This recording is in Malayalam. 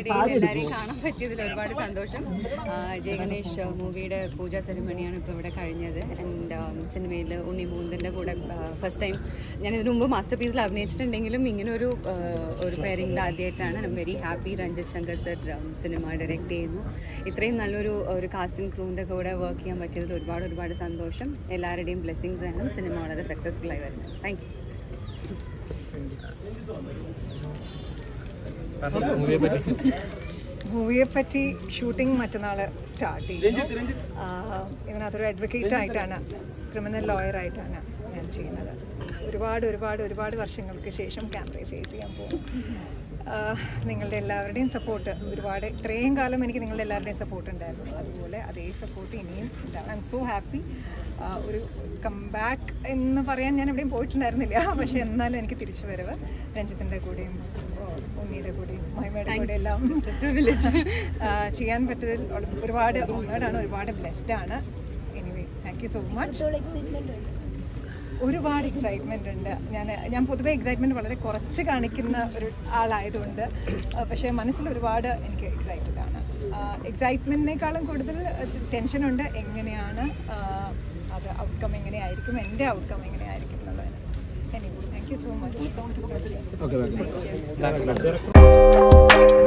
ഫ്രൈഡേയിൽ എല്ലാവരെയും കാണാൻ പറ്റിയതിൽ ഒരുപാട് സന്തോഷം ആ, ജയ ഗണേഷ് മൂവിയുടെ പൂജാ സെറിമണിയാണ് ഇപ്പോൾ ഇവിടെ കഴിഞ്ഞത് ആൻഡ് സിനിമയിൽ ഉണ്ണി മൂന്നിൻ്റെ കൂടെ ഫസ്റ്റ് ടൈം ഞാൻ ഇതിനു മുമ്പ് മാസ്റ്റർ പീസിൽ അഭിനയിച്ചിട്ടുണ്ടെങ്കിലും ഇങ്ങനെ ഒരു ആ, ഒരു പെയറിംഗ് ആദ്യമായിട്ടാണ് I'm very happy Ranjith Shankar sir cinema direct ചെയ്യുന്നു ഇത്രയും നല്ലൊരു ഒരു കാസ്റ്റിംഗ് ക്രൂവിൻ്റെ കൂടെ വർക്ക് ചെയ്യാൻ പറ്റിയതിൽ ഒരുപാട് ഒരുപാട് സന്തോഷം എല്ലാവരുടെയും ബ്ലെസ്സിങ്സ് വേണം സിനിമ വളരെ സക്സസ്ഫുൾ ആയി വരുന്നത് താങ്ക് യു മൂവിയെ പറ്റി മൂവിയെ പറ്റി ഷൂട്ടിംഗ് മറ്റന്നാൾ സ്റ്റാർട്ട് ചെയ്യുന്നു ആ, ഇതിനകത്തൊരു അഡ്വക്കേറ്റ് ആയിട്ടാണ് ക്രിമിനൽ ലോയർ ആയിട്ടാണ് ഞാൻ ചെയ്യുന്നത് ഒരുപാട് ഒരുപാട് ഒരുപാട് വർഷങ്ങൾക്ക് ശേഷം ക്യാമറയെ ഫേസ് ചെയ്യാൻ പോകും ആ, നിങ്ങളുടെ എല്ലാവരുടെയും സപ്പോർട്ട് ഒരുപാട് ഇത്രയും കാലം എനിക്ക് നിങ്ങളുടെ എല്ലാവരുടെയും സപ്പോർട്ട് ഉണ്ടായിരുന്നു അതുപോലെ അതേ സപ്പോർട്ട് ഇനിയും ഉണ്ടാവും ഐ എം സോ ഹാപ്പി ഒരു കംബാക്ക് എന്ന് പറയാൻ ഞാൻ എവിടെയും പോയിട്ടുണ്ടായിരുന്നില്ല പക്ഷേ എന്നാലും എനിക്ക് തിരിച്ചു വരവ് രഞ്ജിത്തിൻ്റെ കൂടെയും ആ, ഉണ്ണിയുടെ കൂടെയും മഹിമയുടെ കൂടെ എല്ലാം ആ, ചെയ്യാൻ പറ്റിയതിൽ ഒരു- ഒരുപാട് ഓണേഡാണ് ഒരുപാട് ബ്ലെസ്ഡ് ആണ് anyway thank you so much ഒരുപാട് എക്സൈറ്റ്മെന്റ് ഉണ്ട് ഞാൻ ഞാൻ പൊതുവെ എക്സൈറ്റ്മെന്റ് വളരെ കുറച്ച് കാണിക്കുന്ന ഒരു ആളായതുകൊണ്ട് ആ, പക്ഷേ മനസ്സിൽ ഒരുപാട് എനിക്ക് എക്സൈറ്റഡ് ആണ് എക്സൈറ്റ്മെന്റിനേക്കാളും കൂടുതൽ ടെൻഷനുണ്ട് എങ്ങനെയാണ് ആ, അത് ഔട്ട്കം എങ്ങനെയായിരിക്കും എൻ്റെ ഔട്ട്കം എങ്ങനെയായിരിക്കും എന്നുള്ളതിന് anyway thank you so much okay thank U